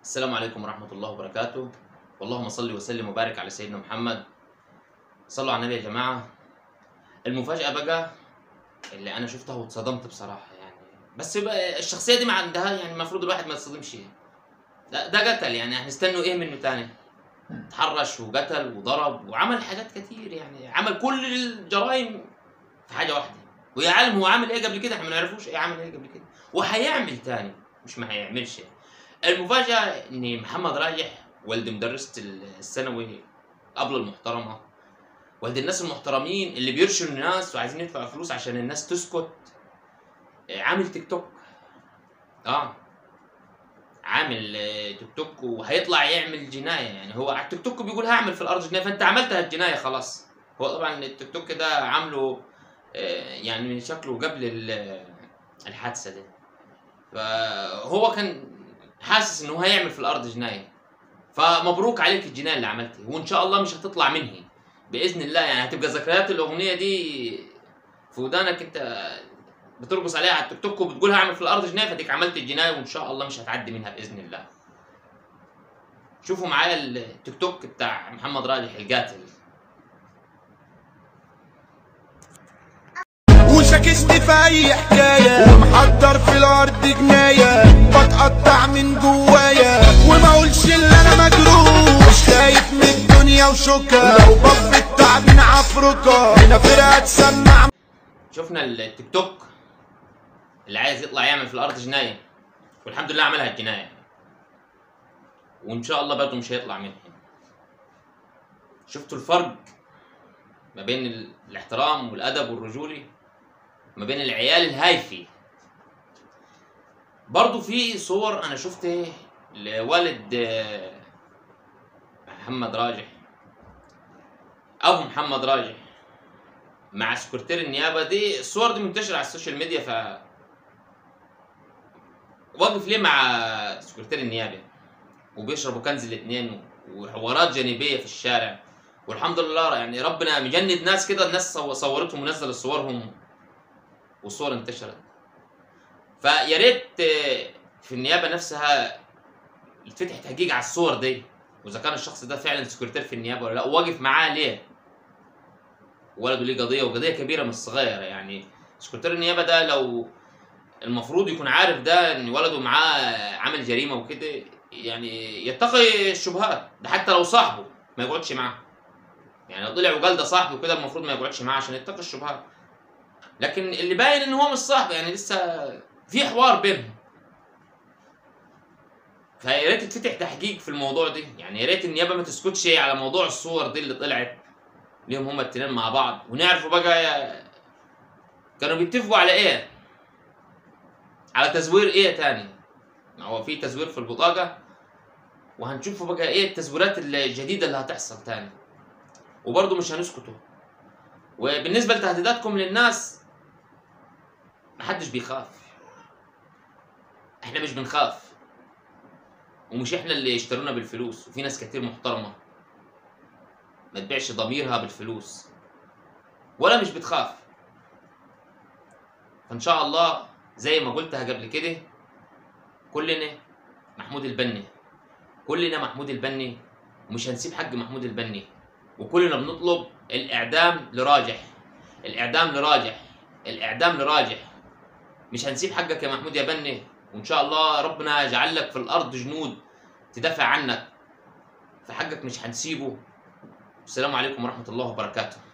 السلام عليكم ورحمة الله وبركاته اللهم صل وسلم وبارك على سيدنا محمد صلوا على النبي يا جماعة المفاجأة بقى اللي أنا شفتها واتصدمت بصراحة يعني بس بقى الشخصية دي ما عندها يعني المفروض الواحد ما يتصدمش لا ده قتل يعني هنستنوا إيه منه تاني تحرش وقتل وضرب وعمل حاجات كتير يعني عمل كل الجرائم في حاجة واحدة ويا عالم هو عامل إيه قبل كده إحنا ما نعرفوش إيه عامل إيه قبل كده وهيعمل تاني مش ما هيعملش يعني. المفاجأة إن محمد راجح والد مدرسة الثانوي قبل المحترمة والد الناس المحترمين اللي بيرشوا الناس وعايزين يدفعوا فلوس عشان الناس تسكت عامل تيك توك اه عامل آه، تيك توك وهيطلع يعمل جناية يعني هو على التيك توك بيقول هعمل في الأرض جناية فأنت عملتها الجناية خلاص هو طبعا التيك توك ده عامله آه، يعني شكله قبل ال- الحادثة دي فهو كان حاسس انه هيعمل في الارض جنايه فمبروك عليك الجنايه اللي عملتها وان شاء الله مش هتطلع منهي باذن الله يعني هتبقى ذكريات الاغنيه دي في ودانك انت بترقص عليها على التيك توك وبتقول هعمل في الارض جنايه فتيك عملت الجنايه وان شاء الله مش هتعدي منها باذن الله شوفوا معايا التيك توك بتاع محمد راجح القاتل وشاكسني في اي حكاية ومحضر في الارض جناية بتقطع من جوايا وما اقولش اللي انا مجروح خايف من الدنيا وشكا لو باب التعبين عفركة هنا فرقة تسمع شفنا التيك توك اللي عايز يطلع يعمل في الارض جنايه والحمد لله عملها الجنايه وان شاء الله برضه مش هيطلع منها شفتوا الفرق ما بين ال- الاحترام والادب والرجولي ما بين العيال الهايفي برضه في صور انا شفت لوالد آه، محمد راجح ابو محمد راجح مع سكرتير النيابه دي الصور دي منتشره على السوشيال ميديا ف واقف ليه مع سكرتير النيابه وبيشربوا كنز الاثنين وحوارات جانبيه في الشارع والحمد لله يعني ربنا مجند ناس كده الناس صو- صورتهم ونزلت صورهم والصور انتشرت فيا ريت آه، في النيابه نفسها يتفتح تحقيق على الصور دي واذا كان الشخص ده فعلا سكرتير في النيابه ولا لا واقف معاه ليه ولده ليه قضيه وقضيه كبيره مش صغيره يعني سكرتير النيابه ده لو المفروض يكون عارف ده ان ولده معاه عمل جريمه وكده يعني يتقي الشبهات ده حتى لو صاحبه ما يقعدش معاه يعني لو طلع وقال ده صاحبه كده المفروض ما يقعدش معاه عشان يتقي الشبهات لكن اللي باين ان هو مش صاحبه يعني لسه في حوار بينهم فيا ريت تتفتح تحقيق في الموضوع ده يعني يا ريت النيابه ما تسكتش على موضوع الصور دي اللي طلعت ليهم هما التنين مع بعض ونعرفوا بقى يا- كانوا بيتفقوا على ايه على تزوير ايه تاني هو في تزوير في البطاقة وهنشوفوا بقى ايه التزويرات الجديدة اللي هتحصل تاني وبرضه مش هنسكتوا وبالنسبة لتهديداتكم للناس محدش بيخاف احنا مش بنخاف ومش احنا اللي اشترونا بالفلوس وفي ناس كتير محترمة ما تبيعش ضميرها بالفلوس ولا مش بتخاف فان شاء الله زي ما قلتها قبل كده كلنا محمود البني كلنا محمود البني ومش هنسيب حق محمود البني وكلنا بنطلب الاعدام لراجح الاعدام لراجح الاعدام لراجح مش هنسيب حقك يا محمود يا بني وان شاء الله ربنا يجعل لك في الارض جنود تدافع عنك فحقك مش هنسيبه السلام عليكم ورحمه الله وبركاته